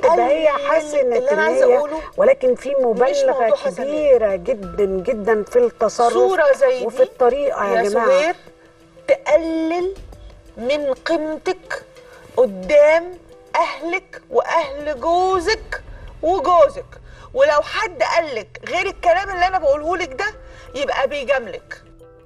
ده هي حسنت اللي انا عايزه النية، اقوله ولكن في موضوع مبالغه حسنات. كبيره جدا جدا في التصرف صوره زي وفي دي الطريقه يا, يا جماعه سهير تقلل من قيمتك قدام اهلك واهل جوزك وجوزك ولو حد قالك غير الكلام اللي انا بقوله لك ده يبقى بيجاملك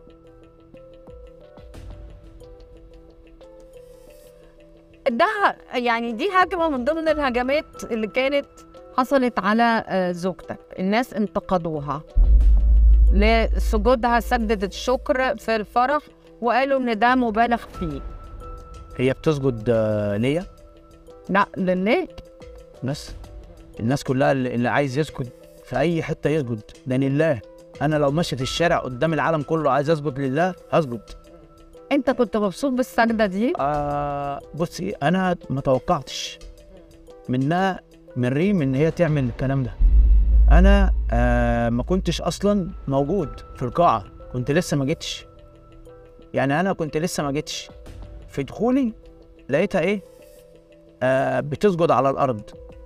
ده يعني دي هجمه من ضمن الهجمات اللي كانت حصلت على آه، زوجتك الناس انتقدوها لسجودها سجدة الشكر في الفرح وقالوا ان ده مبالغ فيه هي بتسجد آه، ليا لا لله بس الناس كلها اللي اللي عايز يسجد في اي حته يسجد ده لله انا لو ماشي في الشارع قدام العالم كله عايز اسجد لله هسجد انت كنت مبسوط بالسجدة دي آه بصي انا ما توقعتش منها من ريم ان هي تعمل الكلام ده انا آه ما كنتش اصلا موجود في القاعه كنت لسه ما جيتش يعني انا كنت لسه ما جيتش في دخولي لقيتها ايه آه بتسجد على الارض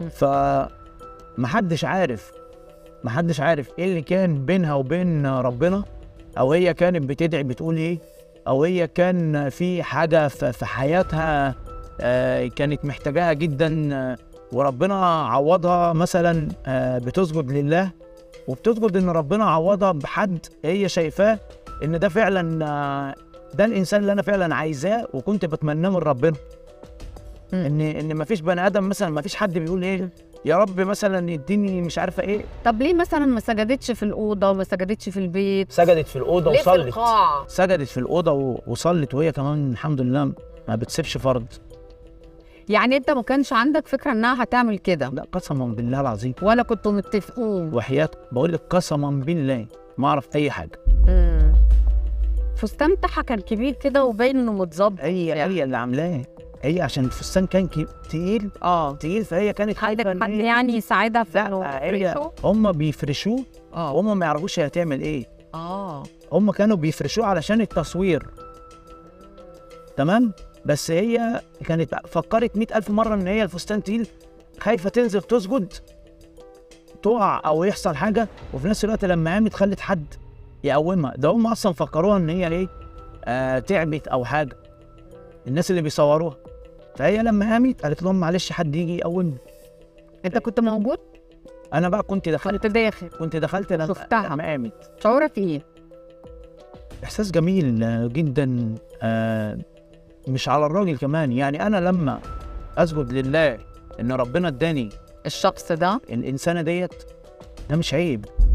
فمحدش عارف محدش عارف ايه اللي كان بينها وبين ربنا او هي كانت بتدعي بتقول ايه او هي كان في حاجه في في حياتها آه، كانت محتاجاها جدا آه، وربنا عوضها مثلا آه، بتسجد لله وبتسجد ان ربنا عوضها بحد هي شايفاه ان ده فعلا آه، ده الانسان اللي انا فعلا عايزاه وكنت بتمناه من ربنا مم. ان ان مفيش بني ادم مثلا مفيش حد بيقول ايه يا رب مثلا يديني مش عارفه ايه طب ليه مثلا ما سجدتش في الأوضة وما سجدتش في البيت سجدت في الاوضه ليه في وصلت القاعه سجدت في الاوضه و- وصلت وهي كمان الحمد لله ما بتسيبش فرض يعني انت ما كانش عندك فكرة انها هتعمل كده لا قسما بالله العظيم ولا كنتوا متفقين وحياة بقول لك قسما بالله ما اعرف اي حاجه مم. فستان بتاعها كان كبير كده وباين انه متظبط هي هي اللي عاملاه هي عشان الفستان كان كي- تقيل اه تقيل فهي كانت خايفه عندك إن حد هي- يعني يساعدها في انه لا هي يفرشه؟ هم بيفرشوه اه وهم ما يعرفوش هي هتعمل ايه اه هم كانوا بيفرشوه علشان التصوير تمام بس هي كانت فكرت مئة ألف مرة إن هي الفستان تقيل خايفة تنزل تسجد تقع أو يحصل حاجة وفي نفس الوقت لما قامت خلت حد يقومها ده هم أصلا فكروها إن هي إيه آه تعبت أو حاجة الناس اللي بيصوروها فهي لما قامت قالت لهم معلش حد يجي يقومني انت كنت موجود أنا بقى كنت دخلت كنت داخل كنت دخلت لما شفتها. لما قامت شعورك ايه؟ احساس جميل آه، جدا آه، مش على الراجل كمان يعني انا لما اسجد لله ان ربنا اداني الشخص ده الانسانه ديت ده مش عيب